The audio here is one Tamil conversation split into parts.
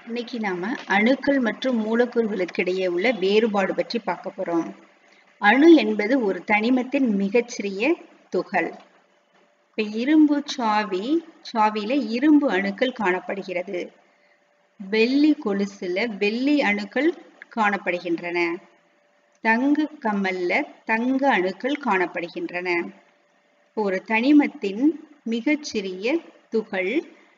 இன்னைக்கு நாம அணுக்கள் மற்றும் மூலக்கூறுகளுக்கு இடையே உள்ள வேறுபாடு பற்றி பார்க்க போறோம் அணு என்பது ஒரு தனிமத்தின் மிகச்சிறிய துகள் இப்ப இரும்பு சாவி சாவியில இரும்பு அணுக்கள் காணப்படுகிறது வெள்ளி கொலுசுல வெள்ளி அணுக்கள் காணப்படுகின்றன தங்க கம்மல்ல தங்க அணுக்கள் காணப்படுகின்றன ஒரு தனிமத்தின் மிகச்சிறிய துகள்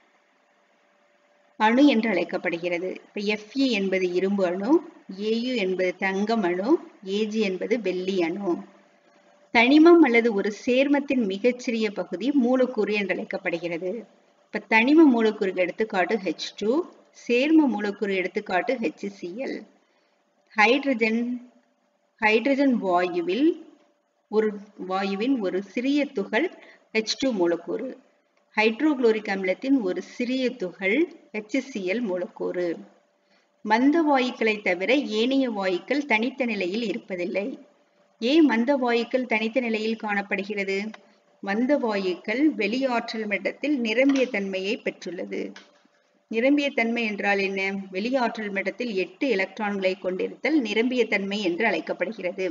அணு என்று அழைக்கப்படுகிறது இப்ப Fe என்பது இரும்பு அணு Au என்பது தங்கம் அணு Ag என்பது வெள்ளி அணு தனிமம் அல்லது ஒரு சேர்மத்தின் மிகச்சிறிய பகுதி மூலக்கூறு என்று அழைக்கப்படுகிறது இப்ப தனிம மூலக்கூறுக்கு எடுத்துக்காட்டு H2 சேர்ம மூலக்கூறு எடுத்துக்காட்டு HCl ஹைட்ரஜன் ஹைட்ரஜன் வாயுவில் ஒரு வாயுவின் ஒரு சிறிய துகள் H2 மூலக்கூறு ஹைட்ரோகுளோரிக் அமிலத்தின் ஒரு சிறிய துகள் HCl மூலக்கூறு மந்த வாயுக்களை தவிர ஏனைய வாயுக்கள் தனித்த நிலையில் இருப்பதில்லை ஏன் மந்த வாயுக்கள் தனித்த நிலையில் காணப்படுகிறது மந்த வாயுக்கள் வெளியாற்றல் மட்டத்தில் நிரம்பிய தன்மையை பெற்றுள்ளது நிரம்பிய தன்மை என்றால் என்ன வெளியாற்றல் மட்டத்தில் எட்டு எலக்ட்ரான்களை கொண்டிருத்தல் நிரம்பிய தன்மை என்று அழைக்கப்படுகிறது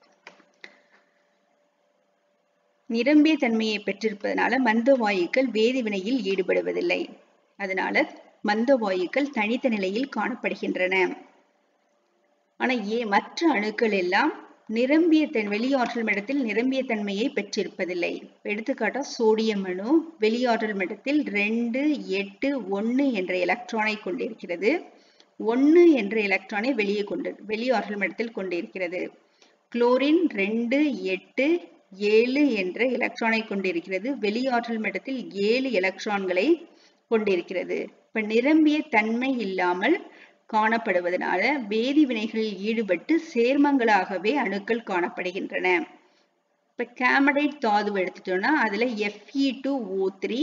நிரம்பிய தன்மையை பெற்றிருப்பதனால மந்த வாயுக்கள் வேதிவினையில் ஈடுபடுவதில்லை அதனால மந்த வாயுக்கள் தனித்த நிலையில் காணப்படுகின்றன ஆனா ஏ மற்ற அணுக்கள் எல்லாம் நிரம்பிய தன் வெளியாற்றல் மட்டத்தில் நிரம்பிய தன்மையை பெற்றிருப்பதில்லை எடுத்துக்காட்டா சோடியம் அணு வெளியாற்றல் மட்டத்தில் ரெண்டு எட்டு ஒன்னு என்ற எலக்ட்ரானை கொண்டிருக்கிறது ஒன்னு என்ற எலக்ட்ரானை வெளியே கொண்டு வெளியாற்றல் மட்டத்தில் கொண்டிருக்கிறது குளோரின் ரெண்டு எட்டு ஏழு என்ற எலக்ட்ரானை கொண்டிருக்கிறது வெளியாற்றல் மட்டத்தில் ஏழு எலக்ட்ரான்களை கொண்டிருக்கிறது இப்ப நிரம்பிய தன்மை இல்லாமல் காணப்படுவதனால வேதி வினைகளில் ஈடுபட்டு சேர்மங்களாகவே அணுக்கள் காணப்படுகின்றன இப்ப கேமடைட் தாது எடுத்துட்டோம்னா அதுல Fe two O three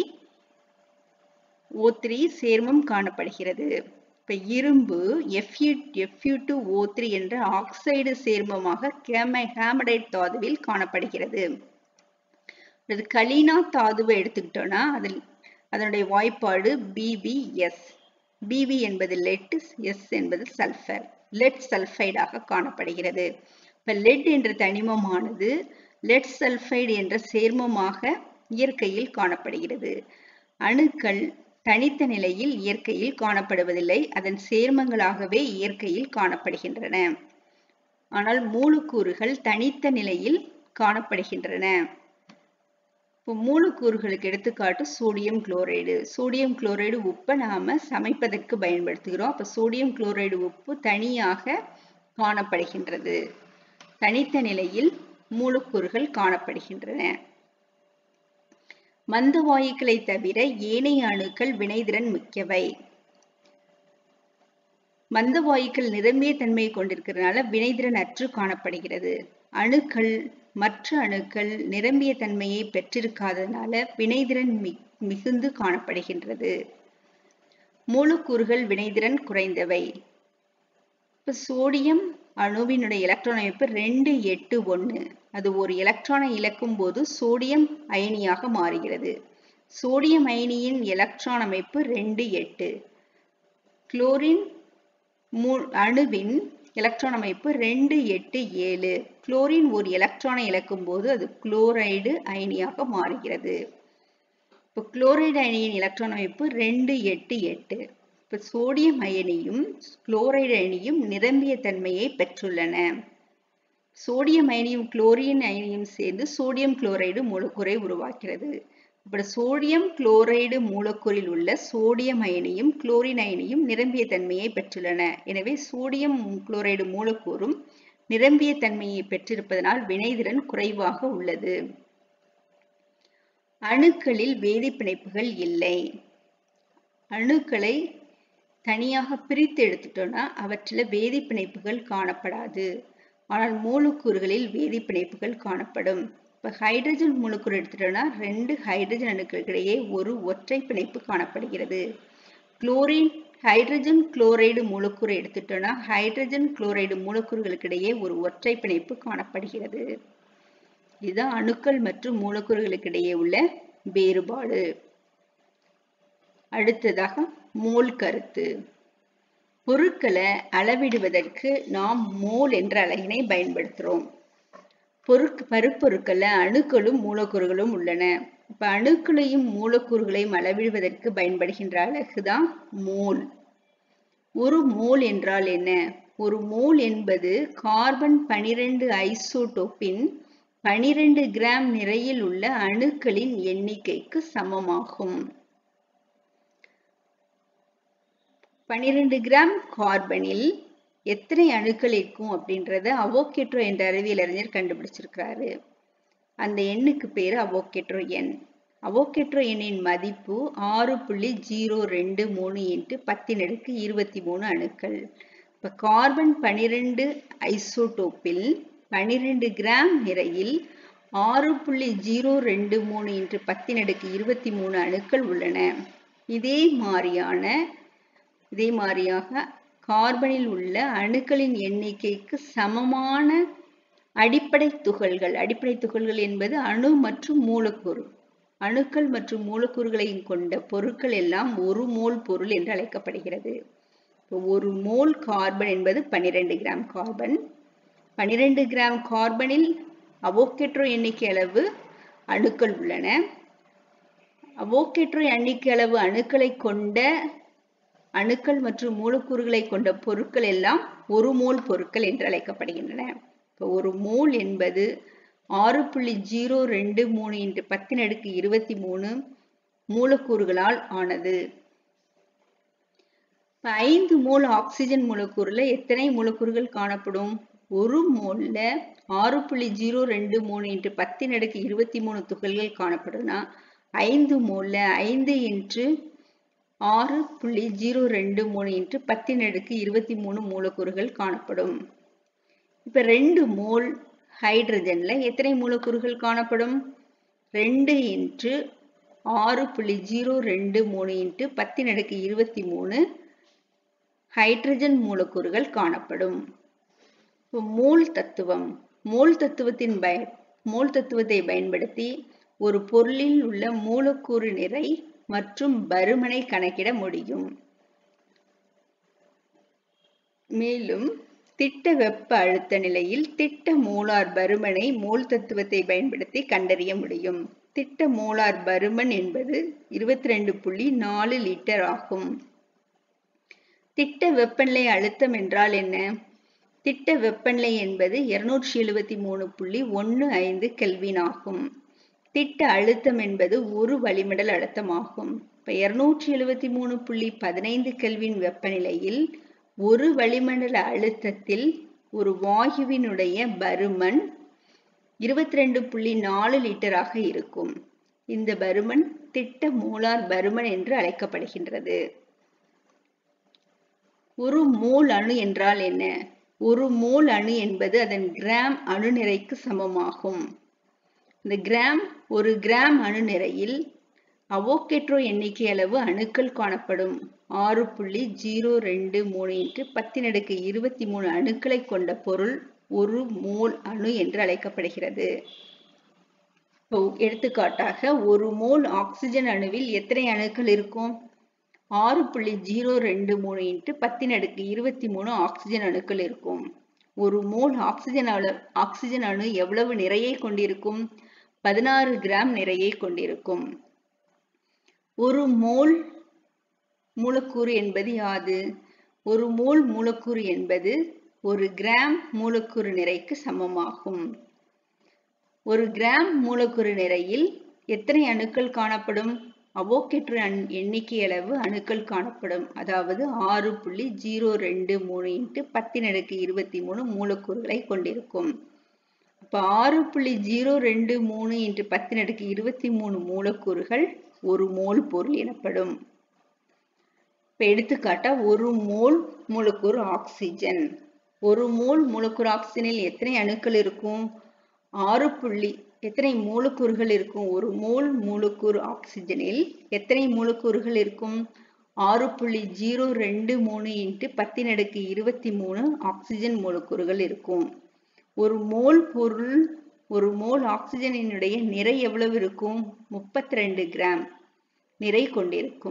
O three சேர்மம் காணப்படுகிறது இப்ப இரும்பு Fe Fu two O three என்ற ஆக்சைடு சேர்மமாக கேம ஹேமடைட் தாதுவில் காணப்படுகிறது அது கலீனா தாதுவை எடுத்துக்கிட்டோம்னா அதில் அதனுடைய வாய்ப்பாடு பிபிஎஸ் பிவி என்பது லெட் எஸ் என்பது சல்ஃபர் லெட் சல்ஃபைடாக காணப்படுகிறது இப்ப லெட் என்ற தனிமமானது லெட் சல்ஃபைடு என்ற சேர்மமாக இயற்கையில் காணப்படுகிறது அணுக்கள் தனித்த நிலையில் இயற்கையில் காணப்படுவதில்லை அதன் சேர்மங்களாகவே இயற்கையில் காணப்படுகின்றன ஆனால் மூலக்கூறுகள் தனித்த நிலையில் காணப்படுகின்றன இப்போ மூலக்கூறுகளுக்கு எடுத்துக்காட்டு சோடியம் குளோரைடு சோடியம் குளோரைடு உப்பை நாம சமைப்பதற்கு பயன்படுத்துகிறோம் அப்ப சோடியம் குளோரைடு உப்பு தனியாக காணப்படுகின்றது தனித்த நிலையில் மூலக்கூறுகள் காணப்படுகின்றன மந்த வாயுக்களை தவிர ஏனைய அணுக்கள் வினைதிறன் மிக்கவை மந்த வாயுக்கள் நிரம்பிய தன்மையை கொண்டிருக்கிறதுனால வினைதிறன் அற்று காணப்படுகிறது அணுக்கள் மற்ற அணுக்கள் நிரம்பிய தன்மையை பெற்றிருக்காததுனால வினைதிறன் மிகுந்து காணப்படுகின்றது மூலக்கூறுகள் வினைதிறன் குறைந்தவை இப்ப சோடியம் அணுவினுடைய எலக்ட்ரான் அமைப்பு ரெண்டு எட்டு ஒன்று அது ஒரு எலக்ட்ரானை இழக்கும் போது சோடியம் அயனியாக மாறுகிறது சோடியம் அயனியின் எலக்ட்ரான் அமைப்பு ரெண்டு எட்டு குளோரின் அணுவின் எலக்ட்ரான் அமைப்பு ரெண்டு எட்டு ஏழு குளோரின் ஒரு எலக்ட்ரானை இழக்கும் போது அது குளோரைடு அயனியாக மாறுகிறது இப்போ குளோரைடு அயனியின் எலக்ட்ரான் அமைப்பு ரெண்டு எட்டு எட்டு இப்போ சோடியம் அயனியும் குளோரைடு அயனியும் நிரம்பிய தன்மையை பெற்றுள்ளன சோடியம் அயனியும் குளோரின் அயனியும் சேர்ந்து சோடியம் குளோரைடு மூலக்கூறை உருவாக்கிறது இப்படி சோடியம் குளோரைடு மூலக்கூறில் உள்ள சோடியம் அயனியும் குளோரின் அயனியும் நிரம்பிய தன்மையை பெற்றுள்ளன எனவே சோடியம் குளோரைடு மூலக்கூறும் நிரம்பிய தன்மையை பெற்றிருப்பதனால் வினைதிறன் குறைவாக உள்ளது அணுக்களில் வேதிப்பிணைப்புகள் இல்லை அணுக்களை தனியாக பிரித்து எடுத்துட்டோம்னா அவற்றில் வேதிப்பிணைப்புகள் காணப்படாது ஆனால் மூலக்கூறுகளில் வேதிப்பிணைப்புகள் காணப்படும் இப்போ ஹைட்ரஜன் மூலக்கூறு எடுத்துட்டோம்னா ரெண்டு ஹைட்ரஜன் அணுக்களுக்கு இடையே ஒரு ஒற்றை பிணைப்பு காணப்படுகிறது குளோரின் ஹைட்ரஜன் குளோரைடு மூலக்கூறு எடுத்துட்டோம்னா ஹைட்ரஜன் குளோரைடு மூலக்கூறுகளுக்கு இடையே ஒரு ஒற்றை பிணைப்பு காணப்படுகிறது இதுதான் அணுக்கள் மற்றும் மூலக்கூறுகளுக்கு இடையே உள்ள வேறுபாடு அடுத்ததாக மோல் கருத்து பொருட்களை அளவிடுவதற்கு நாம் மோல் என்ற அலகினை பயன்படுத்துகிறோம் பொருட்க பருப்பொருட்கள்ல அணுக்களும் மூலக்கூறுகளும் உள்ளன இப்ப அணுக்களையும் மூலக்கூறுகளையும் அளவிடுவதற்கு பயன்படுகின்ற அலகு தான் மோல் ஒரு மோல் என்றால் என்ன ஒரு மோல் என்பது கார்பன் பனிரெண்டு ஐசோடோப்பின் பனிரெண்டு கிராம் நிறையில் உள்ள அணுக்களின் எண்ணிக்கைக்கு சமமாகும் பனிரெண்டு கிராம் கார்பனில் எத்தனை அணுக்கள் இருக்கும் அப்படின்றத அவோகேட்ரோ என்ற அறிவியல் அறிஞர் கண்டுபிடிச்சிருக்கிறாரு அந்த எண்ணுக்கு பேரு அவோகேட்ரோ எண் அவோகேட்ரோ எண்ணின் மதிப்பு ஆறு புள்ளி ஜீரோ ரெண்டு மூணு இன்ட்டு பத்தின் அடுக்கு இருபத்தி மூணு அணுக்கள் இப்போ கார்பன் பனிரெண்டு ஐசோடோப்பில் பனிரெண்டு கிராம் நிறையில் ஆறு புள்ளி ஜீரோ ரெண்டு மூணு இன்ட்டு பத்தின் அடுக்கு இருபத்தி மூணு அணுக்கள் உள்ளன இதே மாதிரியான இதே மாதிரியாக கார்பனில் உள்ள அணுக்களின் எண்ணிக்கைக்கு சமமான அடிப்படை துகள்கள் அடிப்படை துகள்கள் என்பது அணு மற்றும் மூலக்கூறு அணுக்கள் மற்றும் மூலக்கூறுகளையும் கொண்ட பொருட்கள் எல்லாம் ஒரு மோல் பொருள் என்று அழைக்கப்படுகிறது ஒரு மோல் கார்பன் என்பது பன்னிரெண்டு கிராம் கார்பன் பன்னிரெண்டு கிராம் கார்பனில் அவோகேட்ரோ எண்ணிக்கை அளவு அணுக்கள் உள்ளன அவோகேட்ரோ எண்ணிக்கை அளவு அணுக்களை கொண்ட அணுக்கள் மற்றும் மூலக்கூறுகளை கொண்ட பொருட்கள் எல்லாம் ஒரு மோல் பொருட்கள் என்று அழைக்கப்படுகின்றன இப்போ ஒரு மோல் என்பது ஆறு புள்ளி ஜீரோ ரெண்டு மூணு இன்ட்டு பத்தின் அடுக்கு இருபத்தி மூணு மூலக்கூறுகளால் ஆனது ஐந்து மோல் ஆக்சிஜன் மூலக்கூறுல எத்தனை மூலக்கூறுகள் காணப்படும் ஒரு மோல்ல ஆறு புள்ளி ஜீரோ ரெண்டு மூணு இன்ட்டு பத்தின் அடுக்கு இருபத்தி மூணு துகள்கள் காணப்படும்னா ஐந்து மோல்ல ஐந்து இன்று ஆறு புள்ளி ஜீரோ ரெண்டு மூணு இன்ட்டு பத்தின் அடுக்கு இருபத்தி மூணு மூலக்கூறுகள் காணப்படும் இப்ப ரெண்டு மோல் ஹைட்ரஜன்ல எத்தனை மூலக்கூறுகள் காணப்படும் ரெண்டு இன்ட்டு ஆறு புள்ளி ஜீரோ ரெண்டு மூணு இன்ட்டு பத்தின் அடுக்கு இருபத்தி மூணு ஹைட்ரஜன் மூலக்கூறுகள் காணப்படும் மோல் தத்துவம் மோல் தத்துவத்தின் பய மோல் தத்துவத்தை பயன்படுத்தி ஒரு பொருளில் உள்ள மூலக்கூறு நிறை மற்றும் பருமனை கணக்கிட முடியும் மேலும் திட்ட வெப்ப அழுத்த நிலையில் திட்ட மோலார் பருமனை மோல் தத்துவத்தை பயன்படுத்தி கண்டறிய முடியும் திட்ட மோலார் பருமன் என்பது இருபத்தி ரெண்டு புள்ளி நாலு லிட்டர் ஆகும் திட்ட வெப்பநிலை அழுத்தம் என்றால் என்ன திட்ட வெப்பநிலை என்பது இருநூற்றி எழுபத்தி மூணு புள்ளி ஒன்று ஐந்து கெல்வின் ஆகும் திட்ட அழுத்தம் என்பது ஒரு வளிமண்டல அழுத்தம் ஆகும் இப்ப இருநூற்றி எழுபத்தி மூணு புள்ளி பதினைந்து கெல்வின் வெப்பநிலையில் ஒரு வளிமண்டல அழுத்தத்தில் ஒரு வாயுவினுடைய பருமன் இருபத்தி ரெண்டு புள்ளி நாலு லிட்டராக இருக்கும் இந்த பருமன் திட்ட மோலார் பருமன் என்று அழைக்கப்படுகின்றது ஒரு மோல் அணு என்றால் என்ன ஒரு மோல் அணு என்பது அதன் கிராம் அணு நிறைக்கு சமமாகும் இந்த கிராம் ஒரு கிராம் அணு நிறையில் அவோகேட்ரோ எண்ணிக்கை அளவு அணுக்கள் காணப்படும் ஆறு புள்ளி ஜீரோ ரெண்டு மூணு இன்ட்டு பத்தின் அடுக்கு இருபத்தி மூணு அணுக்களை கொண்ட பொருள் ஒரு மோல் அணு என்று அழைக்கப்படுகிறது எடுத்துக்காட்டாக ஒரு மோல் ஆக்சிஜன் அணுவில் எத்தனை அணுக்கள் இருக்கும் ஆறு புள்ளி ஜீரோ ரெண்டு மூணு இன்ட்டு பத்தின் அடுக்கு இருபத்தி மூணு ஆக்சிஜன் அணுக்கள் இருக்கும் ஒரு மோல் ஆக்சிஜன் அளவு ஆக்சிஜன் அணு எவ்வளவு நிறையை கொண்டிருக்கும் பதினாறு கிராம் நிறையை கொண்டிருக்கும் ஒரு மோல் மூலக்கூறு என்பது யாது ஒரு மோல் மூலக்கூறு என்பது ஒரு கிராம் மூலக்கூறு நிறைக்கு சமமாகும் ஒரு கிராம் மூலக்கூறு நிறையில் எத்தனை அணுக்கள் காணப்படும் அவோகேற்று எண்ணிக்கை அளவு அணுக்கள் காணப்படும் அதாவது ஆறு புள்ளி ஜீரோ ரெண்டு மூணு இன்ட்டு பத்தின் அடுக்கு இருபத்தி மூணு மூலக்கூறுகளை கொண்டிருக்கும் அப்ப ஆறு புள்ளி ஜீரோ ரெண்டு மூணு இன்ட்டு பத்தின் அடுக்கு இருபத்தி மூணு மூலக்கூறுகள் ஒரு மோல் பொருள் எனப்படும் இப்ப எடுத்துக்காட்டா ஒரு மோல் மூலக்கூறு ஆக்சிஜன் ஒரு மோல் மூலக்கூறு ஆக்சிஜனில் எத்தனை அணுக்கள் இருக்கும் ஆறு புள்ளி எத்தனை மூலக்கூறுகள் இருக்கும் ஒரு மோல் மூலக்கூறு ஆக்சிஜனில் எத்தனை மூலக்கூறுகள் இருக்கும் ஆறு புள்ளி ஜீரோ ரெண்டு மூணு இன்ட்டு பத்தின் அடுக்கு இருபத்தி மூணு ஆக்சிஜன் மூலக்கூறுகள் இருக்கும் ஒரு மோல் பொருள் ஒரு மோல் ஆக்சிஜனினுடைய நிறை எவ்வளவு இருக்கும் முப்பத்தி ரெண்டு கிராம் நிறை கொண்டிருக்கும்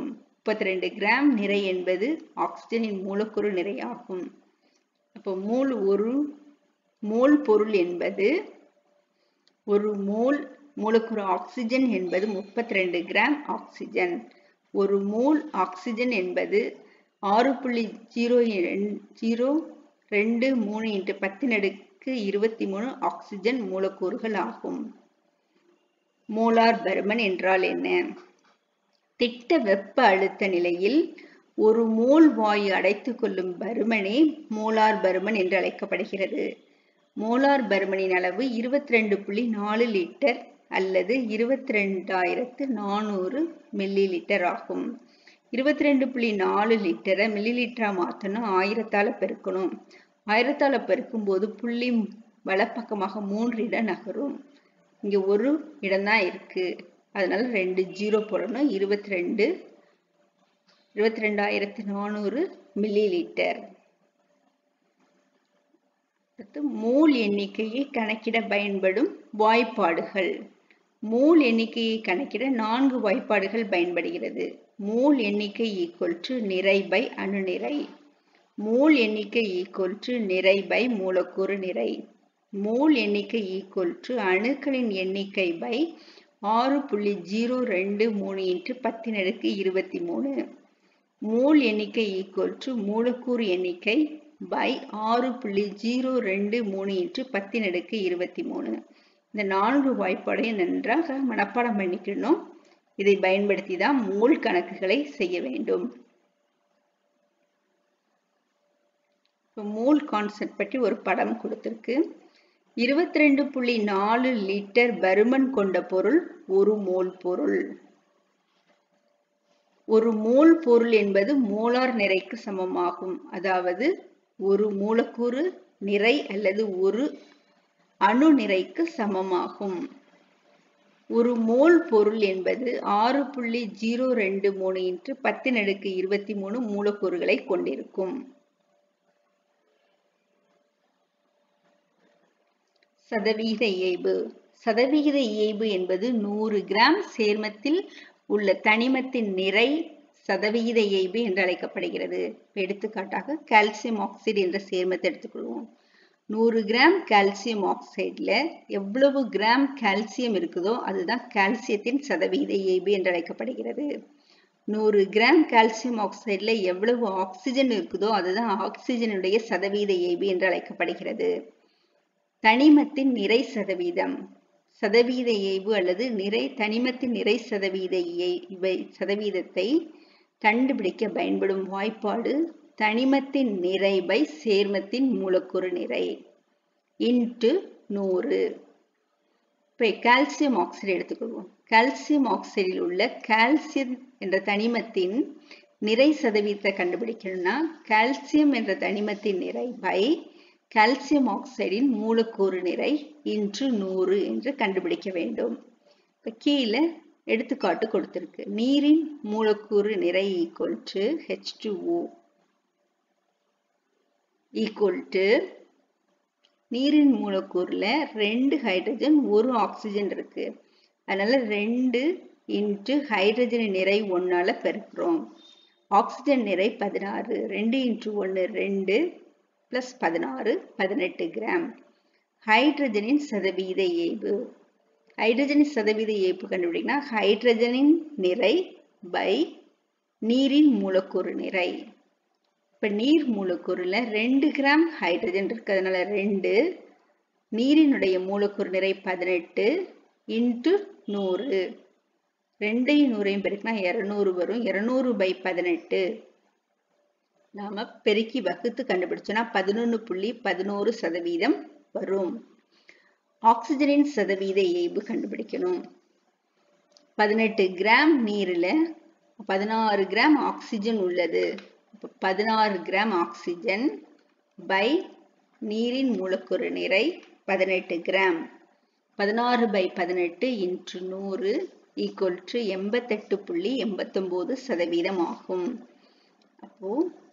முப்பத்தி ரெண்டு கிராம் நிறை என்பது ஆக்சிஜனின் மூலக்கூறு நிறை ஆகும் அப்போ மூல் ஒரு மோல் பொருள் என்பது ஒரு மோல் மூலக்கூறு ஆக்சிஜன் என்பது முப்பத்தி ரெண்டு கிராம் ஆக்சிஜன் ஒரு மோல் ஆக்சிஜன் என்பது ஆறு புள்ளி ஜீரோ ஜீரோ ரெண்டு மூணு இன்ட்டு பத்தின் அடுக்கு இருபத்தி மூணு ஆக்சிஜன் மூலக்கூறுகள் ஆகும் மோலார் பருமன் என்றால் என்ன திட்ட வெப்ப அழுத்த நிலையில் ஒரு மோல் வாயு அடைத்துக் கொள்ளும் பருமனே மோலார் பருமன் என்று அழைக்கப்படுகிறது மோலார் பருமனின் அளவு இருபத்தி ரெண்டு புள்ளி நாலு லிட்டர் அல்லது இருபத்தி ரெண்டாயிரத்து நானூறு மில்லி லிட்டர் ஆகும் இருபத்தி ரெண்டு புள்ளி நாலு லிட்டரை மில்லி லிட்டரா மாற்றணும் ஆயிரத்தால பெருக்கணும் ஆயிரத்தால பெருக்கும் போது புள்ளி வலப்பக்கமாக மூன்று இடம் நகரும் இங்க ஒரு இடம்தான் இருக்கு அதனால ரெண்டு ஜீரோ போடணும் இருபத்தி ரெண்டு இருபத்தி ரெண்டாயிரத்தி நானூறு மில்லி லிட்டர் அடுத்து மூல் எண்ணிக்கையை கணக்கிட பயன்படும் வாய்ப்பாடுகள் மூல் எண்ணிக்கையை கணக்கிட நான்கு வாய்ப்பாடுகள் பயன்படுகிறது மூல் எண்ணிக்கை ஈக்குவல் டு நிறை பை அணுநிறை மூல் எண்ணிக்கை ஈக்குவல் டு நிறை பை மூலக்கூறு நிறை மூல் எண்ணிக்கை ஈக்குவல் டு அணுக்களின் எண்ணிக்கை பை ஆறு புள்ளி ஜீரோ ரெண்டு மூணு இன்ட்டு பத்தின் அடுக்கு இருபத்தி மூணு மூல் எண்ணிக்கை ஈக்குவல் டு மூலக்கூறு எண்ணிக்கை பை ஆறு புள்ளி ஜீரோ ரெண்டு மூணு இன்ட்டு பத்தின் அடுக்கு இருபத்தி மூணு இந்த நான்கு வாய்ப்பாடையும் நன்றாக மனப்பாடம் பண்ணிக்கணும் இதை பயன்படுத்தி தான் மூல் கணக்குகளை செய்ய வேண்டும் இப்போ மூல் கான்செப்ட் பற்றி ஒரு படம் கொடுத்திருக்கு இருபத்தி ரெண்டு புள்ளி நாலு லிட்டர் பருமன் கொண்ட பொருள் ஒரு மோல் பொருள் ஒரு மோல் பொருள் என்பது மோலார் நிறைக்கு சமமாகும் அதாவது ஒரு மூலக்கூறு நிறை அல்லது ஒரு அணு நிறைக்கு சமமாகும் ஒரு மோல் பொருள் என்பது ஆறு புள்ளி ஜீரோ ரெண்டு மூணு இன்ட்டு பத்தின் அடுக்கு இருபத்தி மூணு மூலக்கூறுகளை கொண்டிருக்கும் சதவீத இயைபு சதவிகித இயைபு என்பது நூறு கிராம் சேர்மத்தில் உள்ள தனிமத்தின் நிறை சதவிகித இயைபு என்று அழைக்கப்படுகிறது எடுத்துக்காட்டாக கால்சியம் ஆக்சைடு என்ற சேர்மத்தை எடுத்துக்கொள்வோம் நூறு கிராம் கால்சியம் ஆக்சைடில் எவ்வளவு கிராம் கால்சியம் இருக்குதோ அதுதான் கால்சியத்தின் சதவிகித இயைபு என்று அழைக்கப்படுகிறது நூறு கிராம் கால்சியம் ஆக்சைடில் எவ்வளவு ஆக்சிஜன் இருக்குதோ அதுதான் ஆக்சிஜனுடைய சதவீத இயைபு என்று அழைக்கப்படுகிறது தனிமத்தின் நிறை சதவீதம் சதவீத இயைபு அல்லது நிறை தனிமத்தின் நிறை சதவீத இவை சதவீதத்தை கண்டுபிடிக்க பயன்படும் வாய்ப்பாடு தனிமத்தின் நிறை பை சேர்மத்தின் மூலக்கூறு நிறை இன்ட்டு நூறு இப்போ கால்சியம் ஆக்சைடு எடுத்துக்கொள்வோம் கால்சியம் ஆக்சைடில் உள்ள கால்சியம் என்ற தனிமத்தின் நிறை சதவீதத்தை கண்டுபிடிக்கணும்னா கால்சியம் என்ற தனிமத்தின் நிறை பை கால்சியம் ஆக்சைடின் மூலக்கூறு நிறை இன்று நூறு என்று கண்டுபிடிக்க வேண்டும் இப்போ கீழே எடுத்துக்காட்டு கொடுத்திருக்கு நீரின் மூலக்கூறு நிறை equal to H two O equal to நீரின் மூலக்கூறுல ரெண்டு ஹைட்ரஜன் ஒரு ஆக்சிஜன் இருக்கு அதனால ரெண்டு இன்ட்டு ஹைட்ரஜன் நிறை ஒன்னால பெருக்கிறோம் ஆக்சிஜன் நிறை பதினாறு ரெண்டு இன்ட்டு ஒன்று ரெண்டு பிளஸ் பதினாறு பதினெட்டு கிராம் ஹைட்ரஜனின் சதவீத இயைபு ஹைட்ரஜனின் சதவீத இயைபு கண்டுபிடிக்கனா ஹைட்ரஜனின் நிறை பை நீரின் மூலக்கூறு நிறை இப்போ நீர் மூலக்கூறுல ரெண்டு கிராம் ஹைட்ரஜன் இருக்கு அதனால ரெண்டு நீரினுடைய மூலக்கூறு நிறை பதினெட்டு இன்ட்டு நூறு ரெண்டையும் நூறையும் பெருக்கினா இரநூறு வரும் இரநூறு பை பதினெட்டு நாம பெருக்கி வகுத்து கண்டுபிடிச்சோம்னா பதினொன்று புள்ளி பதினோரு சதவீதம் வரும் ஆக்சிஜனின் சதவீத இயைபு கண்டுபிடிக்கணும் பதினெட்டு கிராம் நீரில் பதினாறு கிராம் ஆக்சிஜன் உள்ளது பதினாறு கிராம் ஆக்சிஜன் பை நீரின் மூலக்கூறு நிறை பதினெட்டு கிராம் பதினாறு பை பதினெட்டு இன்று நூறு ஈக்குவல் டு எண்பத்தெட்டு புள்ளி எண்பத்தொம்போது சதவீதம் ஆகும் அப்போ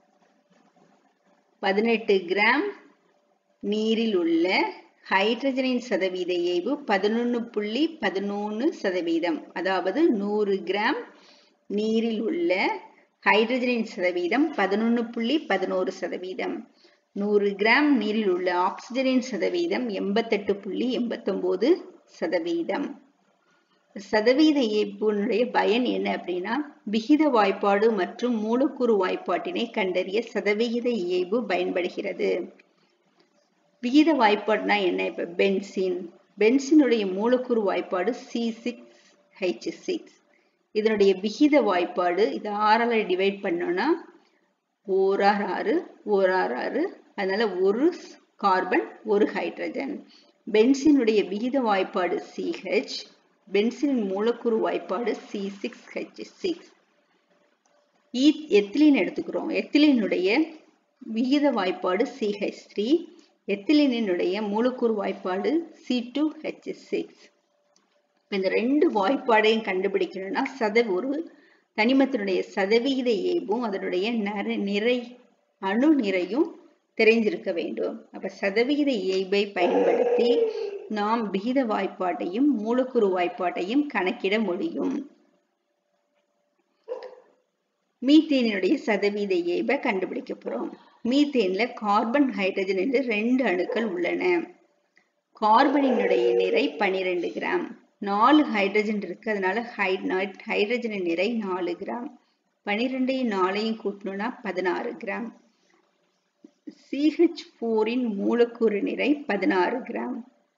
பதினெட்டு கிராம் நீரில் உள்ள ஹைட்ரஜனின் சதவீத இயைபு பதினொன்று புள்ளி பதினொன்று சதவீதம் அதாவது நூறு கிராம் நீரில் உள்ள ஹைட்ரஜனின் சதவீதம் பதினொன்று புள்ளி பதினோரு சதவீதம் நூறு கிராம் நீரில் உள்ள ஆக்சிஜனின் சதவீதம் எண்பத்தெட்டு புள்ளி எண்பத்தொம்போது சதவீதம் சதவீத இயல்புனுடைய பயன் என்ன அப்படின்னா விகித வாய்ப்பாடு மற்றும் மூலக்கூறு வாய்ப்பாட்டினை கண்டறிய சதவிகித இயல்பு பயன்படுகிறது விகித வாய்ப்பாடுனா என்ன இப்ப பென்சின் பென்சினுடைய மூலக்கூறு வாய்ப்பாடு சி சிக்ஸ் ஹெச் சிக்ஸ் இதனுடைய விகித வாய்ப்பாடு இது ஆறால டிவைட் பண்ணோம்னா ஓரார் ஆறு ஓரார் ஆறு அதனால ஒரு கார்பன் ஒரு ஹைட்ரஜன் பென்சினுடைய விகித வாய்ப்பாடு சிஹெச் பென்சினின் மூலக்கூறு வாய்ப்பாடு C six H six ethylene எடுத்துக்கிறோம் எத்திலினுடைய விகித வாய்ப்பாடு சிஹெச் த்ரீ எத்திலினுடைய மூலக்கூறு வாய்ப்பாடு சி டூ ஹெச் சிக்ஸ் இந்த ரெண்டு வாய்ப்பாடையும் கண்டுபிடிக்கணும்னா சத ஒரு தனிமத்தினுடைய சதவிகித ஏவும் அதனுடைய நர நிறை அணு நிறையும் தெரிஞ்சிருக்க வேண்டும் அப்ப சதவிகித இயல்பை பயன்படுத்தி நாம் விகித வாய்ப்பாட்டையும் மூலக்கூறு வாய்ப்பாட்டையும் கணக்கிட முடியும் மீத்தேனுடைய சதவீத இயல்பை கண்டுபிடிக்க போறோம் மீத்தேன்ல கார்பன் ஹைட்ரஜன் என்று ரெண்டு அணுக்கள் உள்ளன கார்பனினுடைய நிறை பனிரெண்டு கிராம் நாலு ஹைட்ரஜன் இருக்கு அதனால ஹைட்ரஜனின் நிறை நாலு கிராம் பனிரெண்டையும் நாலையும் கூட்டணும்னா பதினாறு கிராம் சிஹெச் போரின் மூலக்கூறு நிறை பதினாறு கிராம்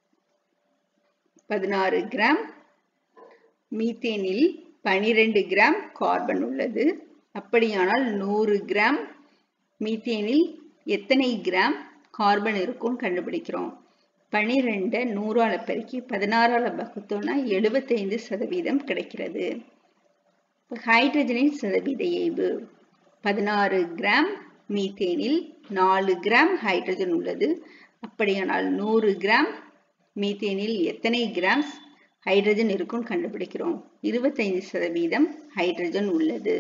பதினாறு கிராம் மீத்தேனில் பனிரெண்டு கிராம் கார்பன் உள்ளது அப்படியானால் நூறு கிராம் மீத்தேனில் எத்தனை கிராம் கார்பன் இருக்கும் கண்டுபிடிக்கிறோம் பனிரெண்டை நூறால பெருக்கி பதினாறால வகுத்தோம்னா எழுபத்தைந்து சதவீதம் கிடைக்கிறது ஹைட்ரஜனின் சதவீத இயல்பு பதினாறு கிராம் மீத்தேனில் நாலு கிராம் ஹைட்ரஜன் உள்ளது அப்படியானால் நூறு கிராம் மீத்தேனில் எத்தனை கிராம் ஹைட்ரஜன் இருக்கும் கண்டுபிடிக்கிறோம் இருபத்தைந்து சதவீதம் ஹைட்ரஜன் உள்ளது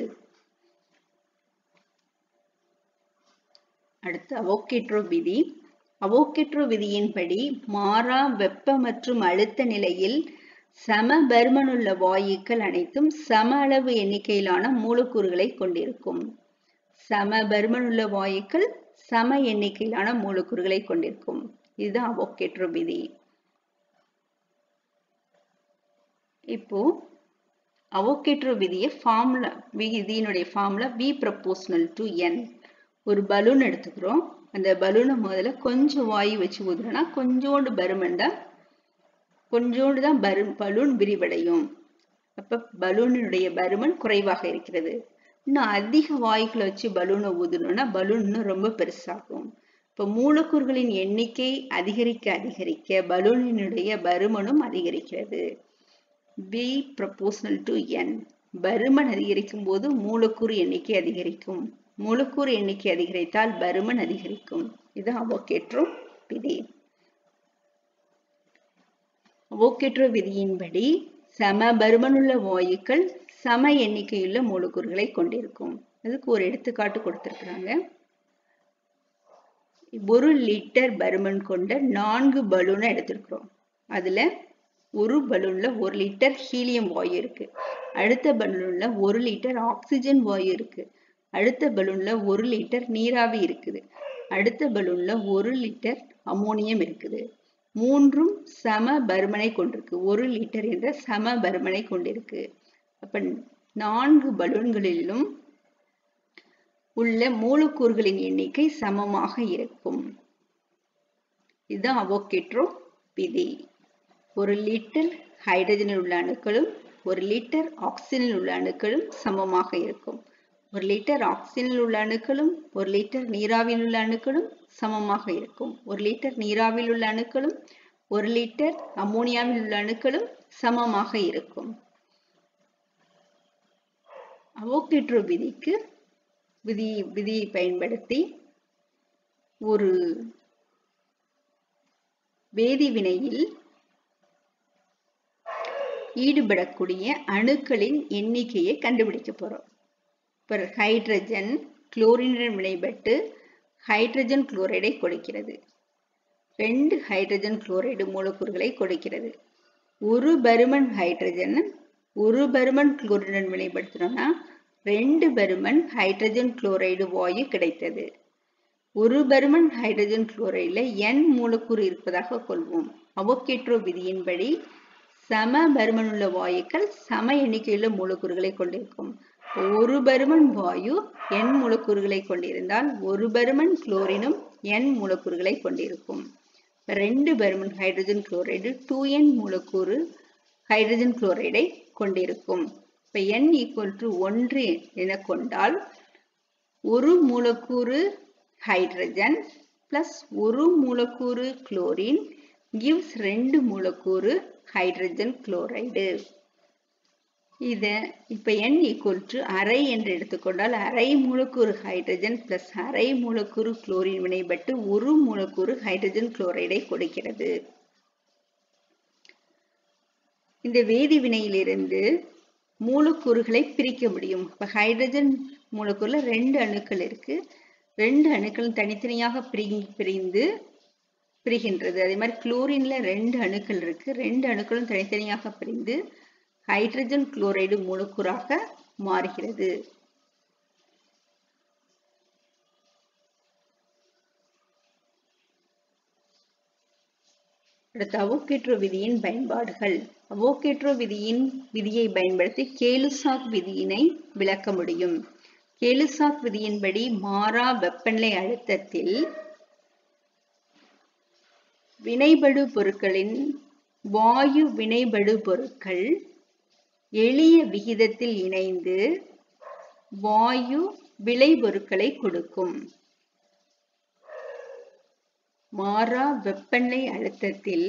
அடுத்து அவோகேட்ரோ விதி அவோகேட்ரோ விதியின்படி மாறா வெப்ப மற்றும் அழுத்த நிலையில் சம பருமனுள்ள வாயுக்கள் அனைத்தும் சம அளவு எண்ணிக்கையிலான மூலக்கூறுகளை கொண்டிருக்கும் சம பருமனுள்ள வாயுக்கள் சம எண்ணிக்கையிலான மூலக்கூறுகளை கொண்டிருக்கும் இதுதான் அவோகேட்ரோ விதி இப்போ அவோகேட்ரோ விதியை ஃபார்முலா விதியினுடைய formula V proportional to N ஒரு பலூன் எடுத்துக்கிறோம் அந்த பலூனை முதல்ல கொஞ்சம் வாயு வச்சு ஊதுறோம்னா கொஞ்சோண்டு பருமன் தான் கொஞ்சோண்டு தான் பரு பலூன் விரிவடையும் அப்ப பலூனினுடைய பருமன் குறைவாக இருக்கிறது இன்னும் அதிக வாயுக்களை வச்சு பலூனை ஊதணும்னா பலூன் இன்னும் ரொம்ப பெருசாகும் இப்போ மூலக்கூறுகளின் எண்ணிக்கை அதிகரிக்க அதிகரிக்க பலூனினுடைய பருமனும் அதிகரிக்கிறது பி ப்ரப்போர்ஷனல் டு என் பருமன் அதிகரிக்கும் போது மூலக்கூறு எண்ணிக்கை அதிகரிக்கும் மூலக்கூறு எண்ணிக்கை அதிகரித்தால் பருமன் அதிகரிக்கும் இது அவோகேட்ரோ விதி அவோகேட்ரோ விதியின்படி சம பருமனுள்ள வாயுக்கள் சம எண்ணிக்கையுள்ள மூலக்கூறுகளை கொண்டிருக்கும் அதுக்கு ஒரு எடுத்துக்காட்டு கொடுத்திருக்கிறாங்க ஒரு லிட்டர் பருமன் கொண்ட நான்கு பலூனை எடுத்திருக்கிறோம் அதுல ஒரு பலூன்ல ஒரு லிட்டர் ஹீலியம் வாயு இருக்கு அடுத்த பலூன்ல ஒரு லிட்டர் ஆக்சிஜன் வாயு இருக்கு அடுத்த பலூன்ல ஒரு லிட்டர் நீராவி இருக்குது அடுத்த பலூன்ல ஒரு லிட்டர் அமோனியம் இருக்குது மூன்றும் சம பருமனை கொண்டிருக்கு ஒரு லிட்டர் என்ற சம பருமனை கொண்டிருக்கு அப்ப நான்கு பலூன்களிலும் உள்ள மூலக்கூறுகளின் எண்ணிக்கை சமமாக இருக்கும் இதுதான் அவோகேட்ரோ விதி ஒரு லிட்டர் ஹைட்ரஜனில் உள்ள அணுக்களும் ஒரு லிட்டர் ஆக்சிஜனில் உள்ள அணுக்களும் சமமாக இருக்கும் ஒரு லிட்டர் ஆக்சிஜனில் உள்ள அணுக்களும் ஒரு லிட்டர் நீராவியில் உள்ள அணுக்களும் சமமாக இருக்கும் ஒரு லிட்டர் நீராவியில் உள்ள அணுக்களும் ஒரு லிட்டர் அமோனியாவில் உள்ள அணுக்களும் சமமாக இருக்கும் அவோகேட்ரோ விதிக்கு விதி விதியை பயன்படுத்தி ஒரு வேதி வினையில் ஈடுபடக்கூடிய அணுக்களின் எண்ணிக்கையை கண்டுபிடிக்க போறோம் இப்போ ஹைட்ரஜன் குளோரினுடன் வினைப்பட்டு ஹைட்ரஜன் குளோரைடை கொடுக்கிறது ரெண்டு ஹைட்ரஜன் குளோரைடு மூலக்கூறுகளை கொடுக்கிறது ஒரு பருமன் ஹைட்ரஜன் ஒரு பருமன் குளோரினுடன் வினைப்படுத்தினோம்னா ரெண்டு பருமன் ஹைட்ரஜன் குளோரைடு வாயு கிடைத்தது ஒரு பருமன் ஹைட்ரஜன் குளோரைடில் n மூலக்கூறு இருப்பதாக கொள்வோம் அவொகேட்ரோ விதியின்படி சம பருமனுள்ள வாயுக்கள் சம எண்ணிக்கையுள்ள மூலக்கூறுகளை கொண்டிருக்கும் ஒரு பருமன் வாயு n மூலக்கூறுகளை கொண்டிருந்தால் ஒரு பருமன் குளோரினும் n மூலக்கூறுகளை கொண்டிருக்கும் ரெண்டு பருமன் ஹைட்ரஜன் குளோரைடு டூ என் மூலக்கூறு ஹைட்ரஜன் குளோரைடை கொண்டிருக்கும் இப்போ n ஈக்குவல் டு ஒன்று என கொண்டால் ஒரு மூலக்கூறு ஹைட்ரஜன் பிளஸ் ஒரு மூலக்கூறு குளோரின் gives ரெண்டு மூலக்கூறு ஹைட்ரஜன் குளோரைடு இதை இப்போ n ஈக்குவல் டு அரை என்று எடுத்துக்கொண்டால் அரை மூலக்கூறு ஹைட்ரஜன் பிளஸ் அரை மூலக்கூறு குளோரின் வினைப்பட்டு ஒரு மூலக்கூறு ஹைட்ரஜன் குளோரைடை கொடுக்கிறது இந்த வேதி வினையிலிருந்து மூலக்கூறுகளை பிரிக்க முடியும் இப்போ ஹைட்ரஜன் மூலக்கூறுல ரெண்டு அணுக்கள் இருக்கு ரெண்டு அணுக்கள் தனித்தனியாக பிரி பிரிந்து பிரிகின்றது அதே மாதிரி குளோரின்ல ரெண்டு அணுக்கள் இருக்கு ரெண்டு அணுக்களும் தனித்தனியாக பிரிந்து ஹைட்ரஜன் குளோரைடு மூலக்கூறாக மாறுகிறது அடுத்து அவோகேட்ரோ விதியின் பயன்பாடுகள் அவோகேட்ரோ விதியின் விதியை பயன்படுத்தி கேலுசாக் விதியினை விளக்க முடியும் கேலுசாக் விதியின்படி மாறா வெப்பநிலை அழுத்தத்தில் வினைபடு பொருட்களின் வாயு வினைபடு பொருட்கள் எளிய விகிதத்தில் இணைந்து வாயு விளைபொருட்களை கொடுக்கும் மாறா வெப்பநிலை அழுத்தத்தில்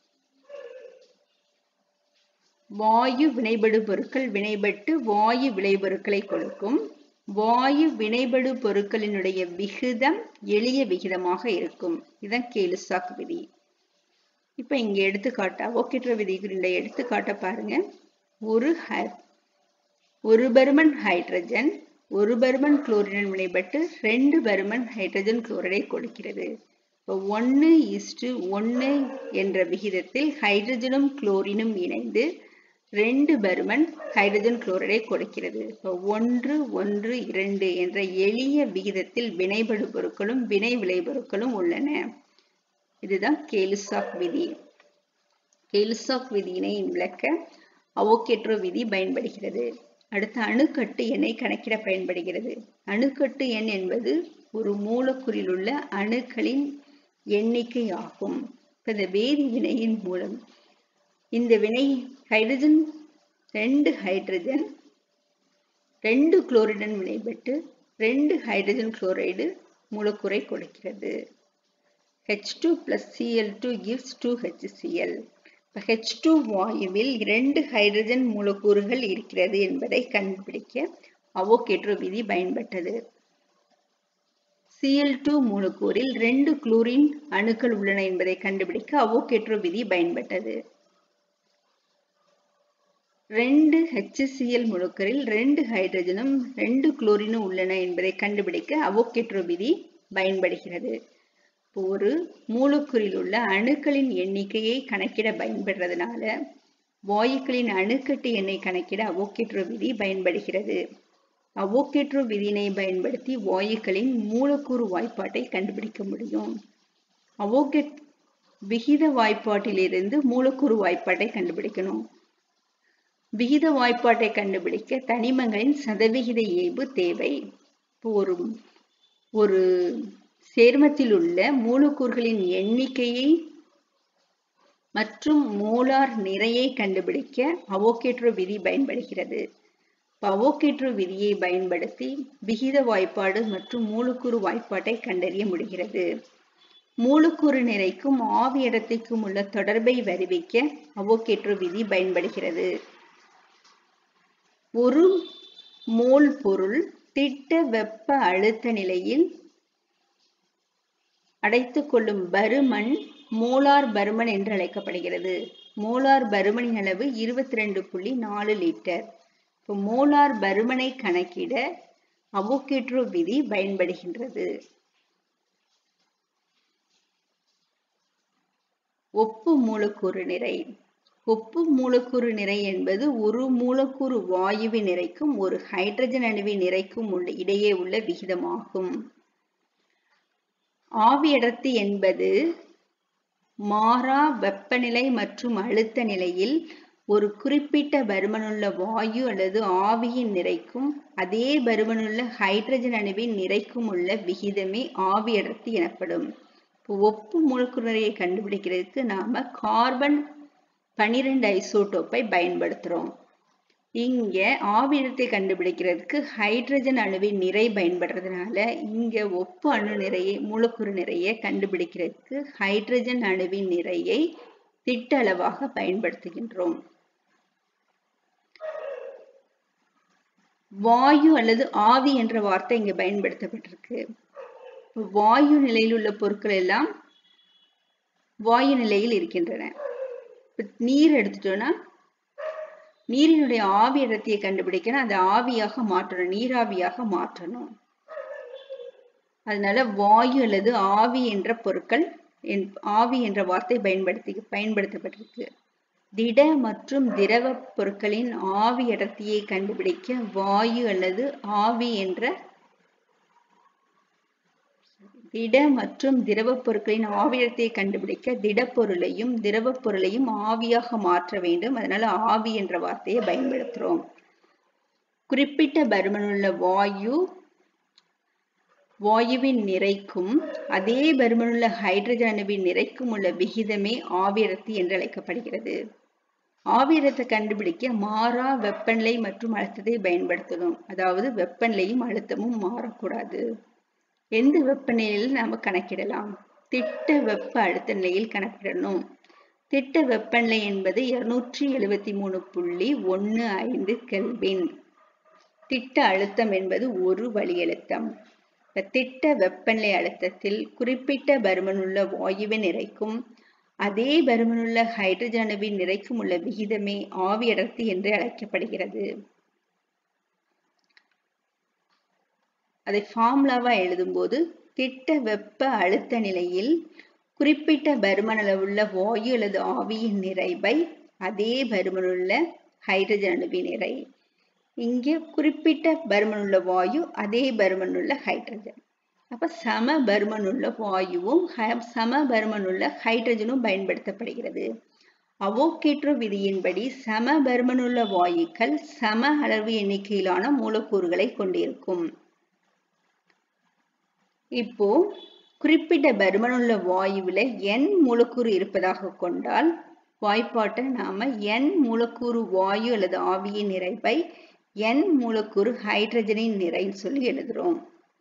வாயு வினைபடு பொருட்கள் வினைபட்டு வாயு விளைபொருட்களை கொடுக்கும் வாயு வினைபடு பொருட்களினுடைய விகிதம் எளிய விகிதமாக இருக்கும் இதான் கேலுசாக் விதி இப்ப இங்க எடுத்துக்காட்டா ஓகேற்ற விதிகளுடைய எடுத்துக்காட்ட பாருங்க ஒரு ஒரு பருமன் ஹைட்ரஜன் ஒரு பருமன் குளோரினுடன் வினைப்பட்டு ரெண்டு பருமன் ஹைட்ரஜன் குளோரைடை கொடுக்கிறது இப்போ ஒன்று இஸ்டு ஒன்று என்ற விகிதத்தில் ஹைட்ரஜனும் குளோரினும் இணைந்து ரெண்டு பருமன் ஹைட்ரஜன் குளோரைடை கொடுக்கிறது இப்போ ஒன்று ஒன்று இரண்டு என்ற எளிய விகிதத்தில் வினைபடு பொருட்களும் வினை விளைபொருட்களும் உள்ளன இதுதான் கேலுசாக் விதி கேலுசாக் விதியினை விளக்க அவோகேட்ரோ விதி பயன்படுகிறது அடுத்து அணுக்கட்டு எண்ணை கணக்கிட பயன்படுகிறது அணுக்கட்டு எண் என்பது ஒரு மூலக்கூறில் உள்ள அணுக்களின் எண்ணிக்கை ஆகும் இந்த வேதி வினையின் மூலம் இந்த வினை ஹைட்ரஜன் ரெண்டு ஹைட்ரஜன் ரெண்டு குளோரிடன் வினைப்பட்டு ரெண்டு ஹைட்ரஜன் குளோரைடு மூலக்கூறை கொடுக்கிறது H two plus CL two gives two HCL இப்போ ஹெச் டூ வாயுவில் இரண்டு ஹைட்ரஜன் மூலக்கூறுகள் இருக்கிறது என்பதை கண்டுபிடிக்க அவோகேட்ரோ விதி பயன்பட்டது சிஎல் டூ மூலக்கூறில் ரெண்டு குளோரின் அணுக்கள் உள்ளன என்பதை கண்டுபிடிக்க அவோகேட்ரோ விதி பயன்பட்டது ரெண்டு HCl மூலக்கூறில் ரெண்டு ஹைட்ரஜனும் ரெண்டு குளோரினும் உள்ளன என்பதை கண்டுபிடிக்க அவோகேட்ரோ விதி பயன்படுகிறது ஒரு மூலக்கூறில் உள்ள அணுக்களின் எண்ணிக்கையை கணக்கிட பயன்படுறதுனால வாயுக்களின் அணுக்கட்டு எண்ணை கணக்கிட அவோகேட்ரோ விதி பயன்படுகிறது அவோகேட்ரோ விதியினை பயன்படுத்தி வாயுக்களின் மூலக்கூறு வாய்ப்பாட்டை கண்டுபிடிக்க முடியும் அவோகேட் விகித வாய்ப்பாட்டிலிருந்து மூலக்கூறு வாய்ப்பாட்டை கண்டுபிடிக்கணும் விகித வாய்ப்பாட்டை கண்டுபிடிக்க தனிமங்களின் சதவிகித இயல்பு தேவை ஒரு ஒரு சேர்மத்தில் உள்ள மூலக்கூறுகளின் எண்ணிக்கையை மற்றும் மோலார் நிறையை கண்டுபிடிக்க அவோகேட்ரோ விதி பயன்படுகிறது அவோகேட்ரோ விதியை பயன்படுத்தி விகித வாய்ப்பாடு மற்றும் மூலக்கூறு வாய்ப்பாட்டை கண்டறிய முடிகிறது மூலக்கூறு நிறைக்கும் ஆவி இடத்திற்கும் உள்ள தொடர்பை வருவிக்க அவோகேட்ரோ விதி பயன்படுகிறது ஒரு மோல் பொருள் திட்ட வெப்ப அழுத்த நிலையில் அடைத்துக் கொள்ளும் பருமன் மோலார் பருமன் என்று அழைக்கப்படுகிறது மோலார் பருமனின் அளவு இருபத்தி ரெண்டு புள்ளி நாலு லிட்டர் இப்போ மோலார் பருமனை கணக்கிட அவோகேட்ரோ விதி பயன்படுகின்றது ஒப்பு மூலக்கூறு நிறை ஒப்பு மூலக்கூறு நிறை என்பது ஒரு மூலக்கூறு வாயுவின் நிறைக்கும் ஒரு ஹைட்ரஜன் அணுவின் நிறைக்கும் உள்ள இடையே உள்ள விகிதமாகும் ஆவி அடர்த்தி என்பது மாறா வெப்பநிலை மற்றும் அழுத்த நிலையில் ஒரு குறிப்பிட்ட பருமனுள்ள வாயு அல்லது ஆவியின் நிறைக்கும் அதே பருமனுள்ள ஹைட்ரஜன் அணுவின் நிறைக்கும் உள்ள விகிதமே ஆவி அடர்த்தி எனப்படும் இப்போ ஒப்பு மூலக்கூறு நிறையை கண்டுபிடிக்கிறதுக்கு நாம கார்பன் பன்னிரெண்டு ஐசோட்டோப்பை பயன்படுத்துறோம் இங்க ஆவி அடர்த்தியை கண்டுபிடிக்கிறதுக்கு ஹைட்ரஜன் அணுவின் நிறை பயன்படுறதுனால இங்க ஒப்பு அணு நிறையை மூலக்கூறு நிறையை கண்டுபிடிக்கிறதுக்கு ஹைட்ரஜன் அணுவின் நிறையை திட்டளவாக பயன்படுத்துகின்றோம் வாயு அல்லது ஆவி என்ற வார்த்தை இங்க பயன்படுத்தப்பட்டிருக்கு வாயு நிலையில் உள்ள பொருட்கள் எல்லாம் வாயு நிலையில் இருக்கின்றன நீர் எடுத்துட்டோம்னா நீரினுடைய ஆவி அடர்த்தியை கண்டுபிடிக்கணும் அதை ஆவியாக மாற்றணும் நீராவியாக மாற்றணும் அதனால வாயு அல்லது ஆவி என்ற பொருட்கள் ஆவி என்ற வார்த்தை பயன்படுத்தி பயன்படுத்தப்பட்டிருக்கு திட மற்றும் திரவ பொருட்களின் ஆவி அடர்த்தியை கண்டுபிடிக்க வாயு அல்லது ஆவி என்ற திட மற்றும் திரவ பொருட்களின் ஆவி அடர்த்தியை கண்டுபிடிக்க திடப்பொருளையும் திரவ பொருளையும் ஆவியாக மாற்ற வேண்டும் அதனால ஆவி என்ற வார்த்தையை பயன்படுத்துறோம் குறிப்பிட்ட பருமனுள்ள வாயு வாயுவின் நிறைக்கும் அதே பருமனுள்ள ஹைட்ரஜன் அணுவின் நிறைக்கும் உள்ள விகிதமே ஆவியடர்த்தி என்று அழைக்கப்படுகிறது ஆவியடத்தை கண்டுபிடிக்க மாறா வெப்பநிலை மற்றும் அழுத்தத்தை பயன்படுத்தணும் அதாவது வெப்பநிலையும் அழுத்தமும் மாறக்கூடாது எந்த வெப்பநிலையில் நாம கணக்கிடலாம் திட்ட வெப்ப அழுத்த நிலையில் கணக்கிடணும் திட்ட வெப்பநிலை என்பது இருநூற்றி எழுபத்தி மூணு புள்ளி ஒன்று ஐந்து கெல்வின் திட்ட அழுத்தம் என்பது ஒரு வழி அழுத்தம் திட்ட வெப்பநிலை அழுத்தத்தில் குறிப்பிட்ட பருமனுள்ள வாயுவின் நிறைக்கும் அதே பருமனுள்ள ஹைட்ரஜன் அணுவின் நிறைக்கும் உள்ள விகிதமே ஆவி அடர்த்தி என்று அழைக்கப்படுகிறது அதை ஃபார்முலாவா எழுதும்போது திட்ட வெப்ப அழுத்த நிலையில் குறிப்பிட்ட பருமனளவுள்ள வாயு அல்லது ஆவியின் நிறைவை அதே பருமனுள்ள ஹைட்ரஜன் அணுவின் நிறை இங்கே குறிப்பிட்ட பருமனுள்ள வாயு அதே பருமனுள்ள ஹைட்ரஜன் அப்ப சம பருமனுள்ள வாயுவும் சம பருமனுள்ள ஹைட்ரஜனும் பயன்படுத்தப்படுகிறது அவோகேட்ரோ விதியின்படி சம பருமனுள்ள வாயுக்கள் சம அளவு எண்ணிக்கையிலான மூலக்கூறுகளை கொண்டிருக்கும் இப்போ குறிப்பிட்ட பருமனுள்ள வாயுவில் n மூலக்கூறு இருப்பதாக கொண்டால் வாய்ப்பாட்டை நாம n மூலக்கூறு வாயு அல்லது ஆவியின் நிறைவை n மூலக்கூறு ஹைட்ரஜனின் நிறைன்னு சொல்லி எழுதுறோம்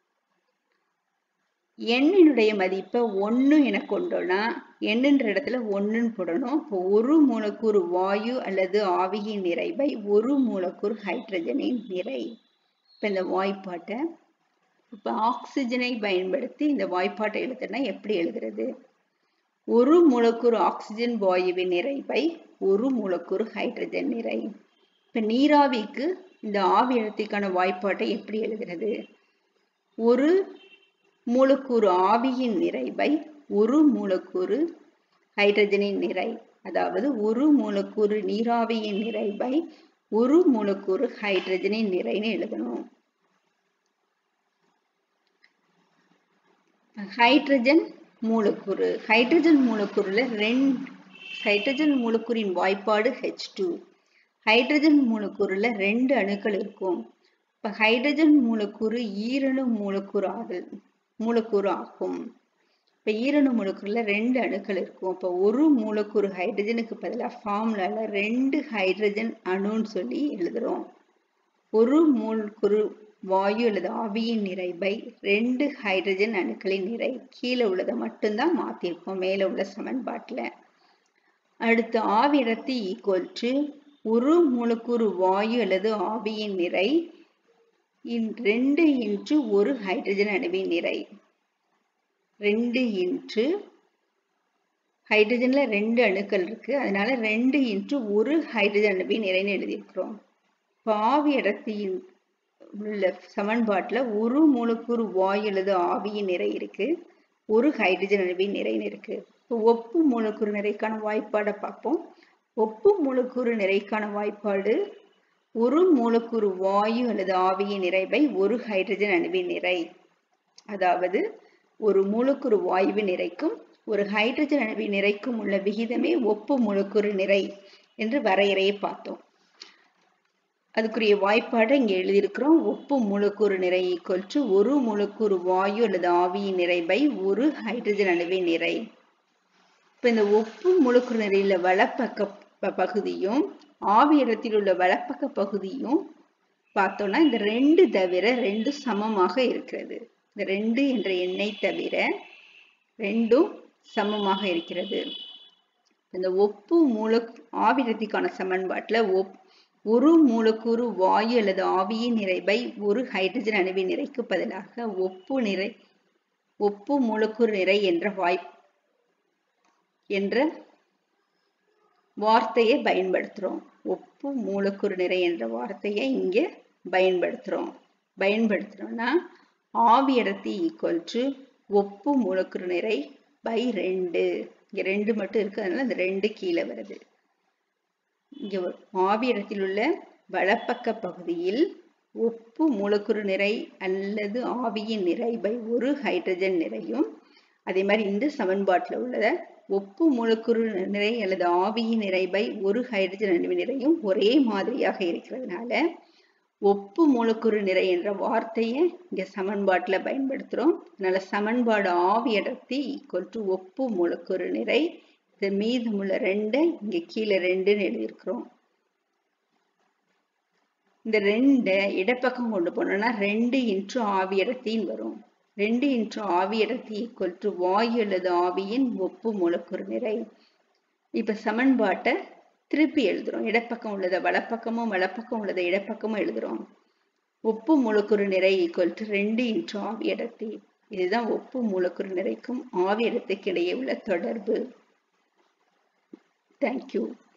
எண்ணினுடைய மதிப்பை ஒன்று என கொண்டோம்னா எண்ணுன்ற இடத்துல ஒன்றுன்னு போடணும் இப்போ ஒரு மூலக்கூறு வாயு அல்லது ஆவியின் நிறைவை ஒரு மூலக்கூறு ஹைட்ரஜனின் நிறை இப்போ இந்த வாய்ப்பாட்டை இப்போ ஆக்சிஜனை பயன்படுத்தி இந்த வாய்ப்பாட்டை எழுதுனா எப்படி எழுதுறது ஒரு மூலக்கூறு ஆக்சிஜன் வாயுவின் நிறைவை ஒரு மூலக்கூறு ஹைட்ரஜன் நிறை இப்போ நீராவிக்கு இந்த ஆவி அழுத்திக்கான வாய்ப்பாட்டை எப்படி எழுதுறது ஒரு மூலக்கூறு ஆவியின் நிறைவை ஒரு மூலக்கூறு ஹைட்ரஜனின் நிறை அதாவது ஒரு மூலக்கூறு நீராவியின் நிறைவை ஒரு மூலக்கூறு ஹைட்ரஜனின் நிறைன்னு எழுதணும் ஹைட்ரஜன் மூலக்கூறு ஹைட்ரஜன் மூலக்கூறுல ரெண்டு ஹைட்ரஜன் மூலக்கூறின் வாய்ப்பாடு ஹெச் டூ ஹைட்ரஜன் மூலக்கூறுல ரெண்டு அணுக்கள் இருக்கும் இப்ப ஹைட்ரஜன் மூலக்கூறு ஈரணு மூலக்கூறு ஆகுது மூலக்கூறு ஆகும் இப்ப ஈரணு மூலக்கூறுல ரெண்டு அணுக்கள் இருக்கும் இப்ப ஒரு மூலக்கூறு ஹைட்ரஜனுக்கு பதிலாக ஃபார்முலால ரெண்டு ஹைட்ரஜன் அணுன்னு சொல்லி எழுதுறோம் ஒரு மூலக்கூறு வாயு அல்லது ஆவியின் நிறைவை ரெண்டு ஹைட்ரஜன் அணுக்களின் நிறை கீழே உள்ளதை மட்டும்தான் மாத்திருக்கோம் மேல உள்ள சமன்பாட்டுல அடுத்து ஆவி அடர்த்தி ஈக்குவல் டு ஒரு மூலக்கூறு வாயு அல்லது ஆவியின் நிறை ரெண்டு இன்ற்று ஒரு ஹைட்ரஜன் அணுவின் நிறை ரெண்டு இன்ற்று ஹைட்ரஜன்ல ரெண்டு அணுக்கள் இருக்கு அதனால ரெண்டு இன்ற்று ஒரு ஹைட்ரஜன் அணுவின் நிறைன்னு எழுதியிருக்கிறோம் ஆவி அடர்த்தியின் உள்ள சமன்பாட்டுல ஒரு மூலக்கூறு வாயு அல்லது ஆவியின் நிறை இருக்கு ஒரு ஹைட்ரஜன் அணுவின் நிறைன்னு இருக்கு இப்போ ஒப்பு மூலக்கூறு நிறைக்கான வாய்ப்பாடை பார்ப்போம் ஒப்பு மூலக்கூறு நிறைக்கான வாய்ப்பாடு ஒரு மூலக்கூறு வாயு அல்லது ஆவியின் நிறைவை ஒரு ஹைட்ரஜன் அணுவின் நிறை அதாவது ஒரு மூலக்கூறு வாயுவின் நிறைக்கும் ஒரு ஹைட்ரஜன் அணுவின் நிறைக்கும் உள்ள விகிதமே ஒப்பு மூலக்கூறு நிறை என்று வரையறையை பார்த்தோம் அதுக்குரிய வாய்ப்பாடை இங்க எழுதியிருக்கிறோம் ஒப்பு மூலக்கூறு நிறை ஈக்குவல் டு ஒரு மூலக்கூறு வாயு அல்லது ஆவியின் நிறை பை ஒரு ஹைட்ரஜன் அணுவின் நிறை இப்ப இந்த ஒப்பு மூலக்கூறு நிறையில வலப்பக்க பகுதியும் ஆவி இடத்தில் உள்ள வலப்பக்க பகுதியும் பார்த்தோம்னா இந்த ரெண்டு தவிர ரெண்டு சமமாக இருக்கிறது இந்த ரெண்டு என்ற எண்ணை தவிர ரெண்டும் சமமாக இருக்கிறது இந்த ஒப்பு மூல ஆவிடத்திற்கான சமன்பாட்டுல ஒப் ஒரு மூலக்கூறு வாயு அல்லது ஆவியின் நிறைவை ஒரு ஹைட்ரஜன் அணுவின் நிறைக்கு பதிலாக ஒப்பு நிறை ஒப்பு மூலக்கூறு நிறை என்ற வாய் என்ற வார்த்தையை பயன்படுத்துறோம் ஒப்பு மூலக்கூறு நிறை என்ற வார்த்தையை இங்க பயன்படுத்துறோம் பயன்படுத்துறோம்னா ஆவி அடர்த்தி ஈக்குவல் டு ஒப்பு மூலக்கூறு நிறை பை ரெண்டு இங்க ரெண்டு மட்டும் இருக்கு அதனால அந்த ரெண்டு கீழே வருது இங்க ஆவி இடத்தில் உள்ள வலப்பக்க பகுதியில் ஒப்பு மூலக்கூறு நிறை அல்லது ஆவியின் நிறை பை ஒரு ஹைட்ரஜன் நிறையும் அதே மாதிரி இந்த சமன்பாட்டில் உள்ளத ஒப்பு மூலக்கூறு நிறை அல்லது ஆவியின் நிறை பை ஒரு ஹைட்ரஜன் அணுவின் நிறையும் ஒரே மாதிரியாக இருக்கிறதுனால ஒப்பு மூலக்கூறு நிறை என்ற வார்த்தையை இங்க சமன்பாட்டுல பயன்படுத்துறோம் அதனால சமன்பாடு ஆவி அடர்த்தி ஈக்குவல் டு ஒப்பு மூலக்கூறு நிறை இது மீதமுள்ள ரெண்டை இங்க கீழே ரெண்டுன்னு எழுதியிருக்கிறோம் இந்த ரெண்டை இடப்பக்கம் கொண்டு போனோம்னா ரெண்டு இன்ற்று ஆவி அடர்த்தின்னு வரும் ரெண்டு இன்ற்று ஆவி அடர்த்தி ஈக்குவல் டு வாயு அல்லது ஆவியின் ஒப்பு மூலக்கூறு நிறை இப்ப சமன்பாட்டை திருப்பி எழுதுறோம் இடப்பக்கம் உள்ளதை வலப்பக்கமும் வலப்பக்கம் உள்ளதை இடப்பக்கமும் எழுதுறோம் ஒப்பு மூலக்கூறு நிறை ஈக்குவல் டு ரெண்டு இன்ற்று ஆவி அடர்த்தி இதுதான் ஒப்பு மூலக்கூறு நிறைக்கும் ஆவி அடர்த்திக்கு இடையே உள்ள தொடர்பு தேங்க்யூ